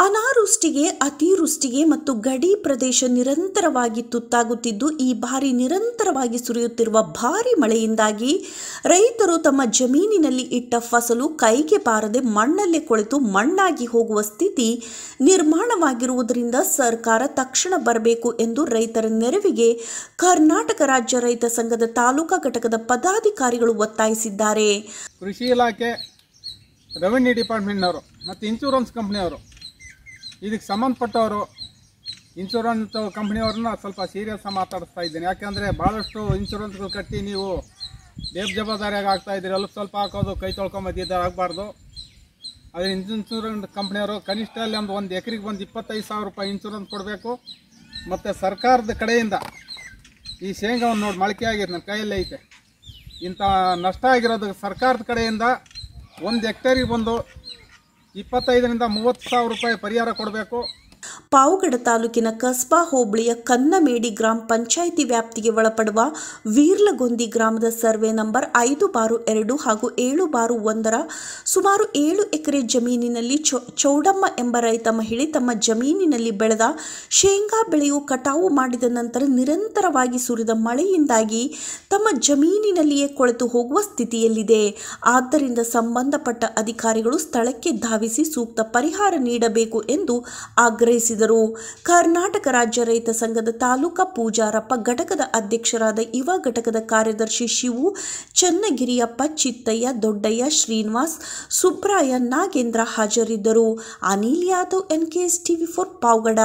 ಅನಾವೃಷ್ಟಿಗೆ ಅತಿವೃಷ್ಟಿಗೆ ಮತ್ತು ಗಡಿ ಪ್ರದೇಶ ನಿರಂತರವಾಗಿ ತುತ್ತಾಗುತ್ತಿದ್ದು ಈ ಬಾರಿ ನಿರಂತರವಾಗಿ ಸುರಿಯುತ್ತಿರುವ ಭಾರಿ ಮಳೆಯಿಂದಾಗಿ ರೈತರು ತಮ್ಮ ಜಮೀನಿನಲ್ಲಿ ಇಟ್ಟ ಫಸಲು ಕೈಗೆ ಬಾರದೆ ಮಣ್ಣಲ್ಲೇ ಕೊಳೆತು ಮಣ್ಣಾಗಿ ಹೋಗುವ ಸ್ಥಿತಿ ನಿರ್ಮಾಣವಾಗಿರುವುದರಿಂದ ಸರ್ಕಾರ ತಕ್ಷಣ ಬರಬೇಕು ಎಂದು ರೈತರ ನೆರವಿಗೆ ಕರ್ನಾಟಕ ರಾಜ್ಯ ರೈತ ಸಂಘದ ತಾಲೂಕಾ ಘಟಕದ ಪದಾಧಿಕಾರಿಗಳು ಒತ್ತಾಯಿಸಿದ್ದಾರೆ ಕೃಷಿ ಇಲಾಖೆ ರೆವೆನ್ಯೂ ಡಿಪಾರ್ಟ್ಮೆಂಟ್ನವರು ಮತ್ತು ಇನ್ಶೂರೆನ್ಸ್ ಕಂಪ್ನಿಯವರು ಇದಕ್ಕೆ ಸಂಬಂಧಪಟ್ಟವರು ಇನ್ಶೂರೆನ್ಸ್ ಕಂಪ್ನಿಯವ್ರನ್ನ ಸ್ವಲ್ಪ ಸೀರಿಯಸ್ ಮಾತಾಡಿಸ್ತಾ ಇದ್ದೀನಿ ಯಾಕೆಂದರೆ ಭಾಳಷ್ಟು ಇನ್ಶೂರೆನ್ಸ್ಗಳು ಕಟ್ಟಿ ನೀವು ಬೇಬ್ ಜವಾಬ್ದಾರಿಯಾಗಿ ಆಗ್ತಾ ಇದ್ದೀರಿ ಅಲ್ಲಿ ಸ್ವಲ್ಪ ಹಾಕೋದು ಕೈ ತೊಳ್ಕೊಂಬಂದಿದ್ದಾರೆ ಆಗಬಾರ್ದು ಅದ್ರ ಇನ್ಶೂರೆನ್ಸ್ ಕಂಪ್ನಿಯವರು ಕನಿಷ್ಠ ಅಲ್ಲಿ ಒಂದು ಒಂದು ಎಕರೆಗೆ ಒಂದು ಇಪ್ಪತ್ತೈದು ಸಾವಿರ ರೂಪಾಯಿ ಇನ್ಶೂರೆನ್ಸ್ ಕೊಡಬೇಕು ಮತ್ತು ಸರ್ಕಾರದ ಕಡೆಯಿಂದ ಈ ಶೇಂಗಾವನ್ನು ನೋಡಿ ಮೊಳಕೆ ಆಗಿದೆ ನನ್ನ ಕೈಯಲ್ಲೇ ಐತೆ ಇಂಥ ನಷ್ಟ ಆಗಿರೋದು ಸರ್ಕಾರದ ಕಡೆಯಿಂದ ಒಂದು ಹೆಕ್ಟೇರಿಗೆ ಬಂದು ಇಪ್ಪತ್ತೈದರಿಂದ ಮೂವತ್ತು ಸಾವಿರ ರೂಪಾಯಿ ಪರಿಹಾರ ಕೊಡಬೇಕು ಪಾವಗಡ ತಾಲೂಕಿನ ಕಸ್ಬಾ ಹೋಬಳಿಯ ಕನ್ನಮೇಡಿ ಗ್ರಾಮ ಪಂಚಾಯಿತಿ ವ್ಯಾಪ್ತಿಗೆ ಒಳಪಡುವ ವೀರ್ಲಗೊಂದಿ ಗ್ರಾಮದ ಸರ್ವೆ ನಂಬರ್ ಐದು ಬಾರು ಎರಡು ಹಾಗೂ ಏಳು ಬಾರು ಒಂದರ ಸುಮಾರು ಏಳು ಎಕರೆ ಜಮೀನಿನಲ್ಲಿ ಚೌ- ಚೌಡಮ್ಮ ಎಂಬ ರೈತ ಮಹಿಳೆ ತಮ್ಮ ಜಮೀನಿನಲ್ಲಿ ಬೆಳೆದ ಶೇಂಗಾ ಬೆಳೆಯು ಕಟಾವು ಮಾಡಿದ ನಂತರ ನಿರಂತರವಾಗಿ ಸುರಿದ ಮಳೆಯಿಂದಾಗಿ ತಮ್ಮ ಜಮೀನಿನಲ್ಲಿಯೇ ಕೊಳೆತು ಹೋಗುವ ಸ್ಥಿತಿಯಲ್ಲಿದೆ ಆದ್ದರಿಂದ ಸಂಬಂಧಪಟ್ಟ ಅಧಿಕಾರಿಗಳು ಸ್ಥಳಕ್ಕೆ ಧಾವಿಸಿ ಸೂಕ್ತ ಪರಿಹಾರ ನೀಡಬೇಕು ಎಂದು ಆಗ್ರಹಿಸಿದರು ಕರ್ನಾಟಕ ರಾಜ್ಯ ರೈತ ಸಂಘದ ತಾಲೂಕಾ ಪೂಜಾರಪ್ಪ ಘಟಕದ ಅಧ್ಯಕ್ಷರಾದ ಯುವ ಘಟಕದ ಕಾರ್ಯದರ್ಶಿ ಶಿವು ಚನ್ನಗಿರಿಯಪ್ಪ ಚಿತ್ತಯ್ಯ ದೊಡ್ಡಯ್ಯ ಶ್ರೀನಿವಾಸ್ ಸುಬ್ರಾಯ ನಾಗೇಂದ್ರ ಹಾಜರಿದ್ದರು Anil Yadav NKS TV four Pavagada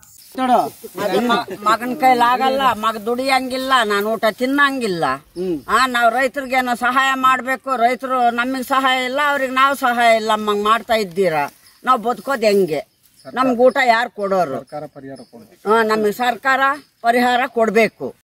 ಮಗನ ಕೈಲಿ ಆಗಲ್ಲ ಮಗ ದುಡಿಯಂಗಿಲ್ಲ ನಾನು ಊಟ ತಿನ್ನಂಗಿಲ್ಲ ಆ ನಾವ್ ರೈತರಿಗೇನೋ ಸಹಾಯ ಮಾಡ್ಬೇಕು ರೈತರು ನಮಗ್ ಸಹಾಯ ಇಲ್ಲ ಅವ್ರಿಗೆ ನಾವು ಸಹಾಯ ಇಲ್ಲ ಮಂಗ್ ಮಾಡ್ತಾ ಇದ್ದೀರಾ ನಾವ್ ಬದುಕೋದ್ ಹೆಂಗೆ ನಮ್ಗ್ ಊಟ ಯಾರು ಕೊಡೋರು ಸರ್ಕಾರ ಪರಿಹಾರ ಕೊಡಬೇಕು ಆ, ನಮಗ್ ಸರ್ಕಾರ ಪರಿಹಾರ ಕೊಡ್ಬೇಕು